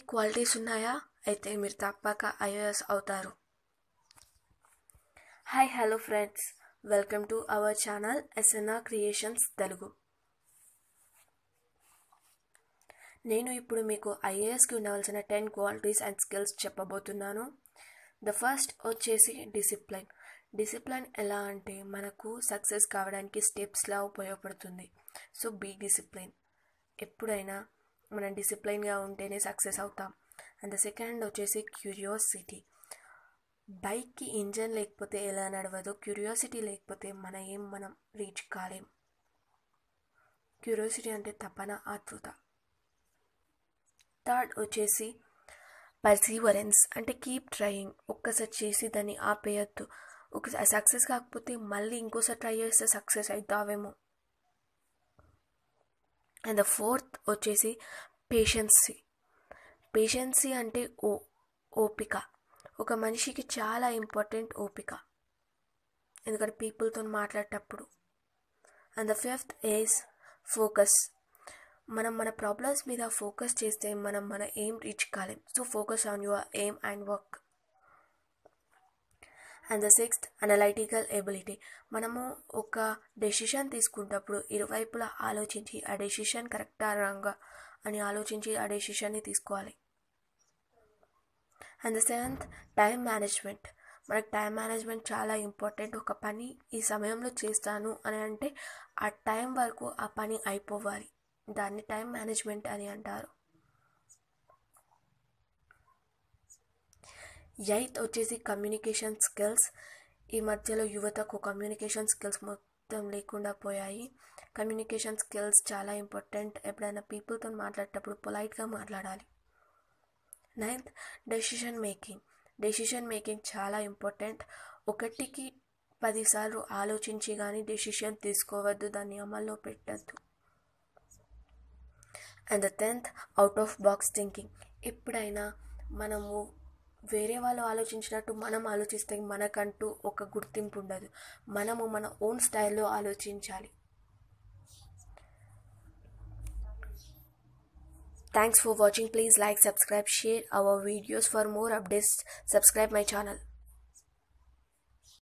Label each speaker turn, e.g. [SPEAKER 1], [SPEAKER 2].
[SPEAKER 1] qualities ఉన్నాయా అయితే మీరు తప్పక ఐఏఎస్ అవుతారు hi hello friends welcome to our channel SNR creations Telugu నేను ఇప్పుడు మీకు ఐఏఎస్కి ఉండవలసిన టెన్ క్వాలిటీస్ అండ్ స్కిల్స్ చెప్పబోతున్నాను ద ఫస్ట్ వచ్చేసి డిసిప్లైన్ డిసిప్లైన్ ఎలా అంటే మనకు సక్సెస్ కావడానికి స్టెప్స్లా ఉపయోగపడుతుంది సో బీ డిసిప్లైన్ ఎప్పుడైనా మనం డిసిప్లైన్గా ఉంటేనే సక్సెస్ అవుతాం అండ్ ద సెకండ్ వచ్చేసి క్యూరియాసిటీ బైక్కి ఇంజన్ లేకపోతే ఎలా నడవదో క్యూరియాసిటీ లేకపోతే మన ఏం మనం రీచ్ కాలేం క్యూరియాసిటీ అంటే తపన ఆతృత థర్డ్ వచ్చేసి పర్సీవరెన్స్ అంటే కీప్ ట్రయింగ్ ఒక్కసారి చేసి దాన్ని ఆపేయద్దు ఒకసారి సక్సెస్ కాకపోతే మళ్ళీ ఇంకోసారి ట్రై చేస్తే సక్సెస్ అవుతావేమో అండ్ ద ఫోర్త్ వచ్చేసి పేషెన్సీ పేషెన్సీ అంటే ఓ ఓపిక ఒక మనిషికి చాలా ఇంపార్టెంట్ ఓపిక ఎందుకంటే పీపుల్తో మాట్లాడేటప్పుడు and the fifth is focus మనం మన ప్రాబ్లమ్స్ మీద ఫోకస్ చేస్తే మనం మన ఎయిమ్ రీచ్ కాలేం so focus on your aim and work and the sixth analytical ability మనము ఒక డెసిషన్ తీసుకున్నప్పుడు ఇరువైపులా ఆలోచించి ఆ డెసిషన్ కరెక్టా రాంగా అని ఆలోచించి ఆ డెసిషన్ని తీసుకోవాలి and the seventh time management మనకు టైం మేనేజ్మెంట్ చాలా ఇంపార్టెంట్ ఒక పని ఈ సమయంలో చేస్తాను అని అంటే ఆ టైం వరకు ఆ పని అయిపోవాలి దాన్ని టైం మేనేజ్మెంట్ అని అంటారు ఎయిత్ వచ్చేసి కమ్యూనికేషన్ స్కిల్స్ ఈ మధ్యలో యువతకు కమ్యూనికేషన్ స్కిల్స్ మొత్తం లేకుండా పోయాయి కమ్యూనికేషన్ స్కిల్స్ చాలా ఇంపార్టెంట్ ఎప్పుడైనా పీపుల్తో మాట్లాడేటప్పుడు పొలైట్గా మాట్లాడాలి ninth decision making decision making చాలా ఇంపార్టెంట్ ఒకటికి పదిసార్లు ఆలోచించి కానీ డెసిషన్ తీసుకోవద్దు దాన్ని అమల్లో పెట్టద్దు and the tenth out of box thinking ఎప్పుడైనా మనము వేరే వాళ్ళు ఆలోచించినట్టు మనం ఆలోచిస్తే మనకంటూ ఒక గుర్తింపు ఉండదు మనము మన ఓన్ స్టైల్లో ఆలోచించాలి thanks for watching please like subscribe share our videos for more updates subscribe my channel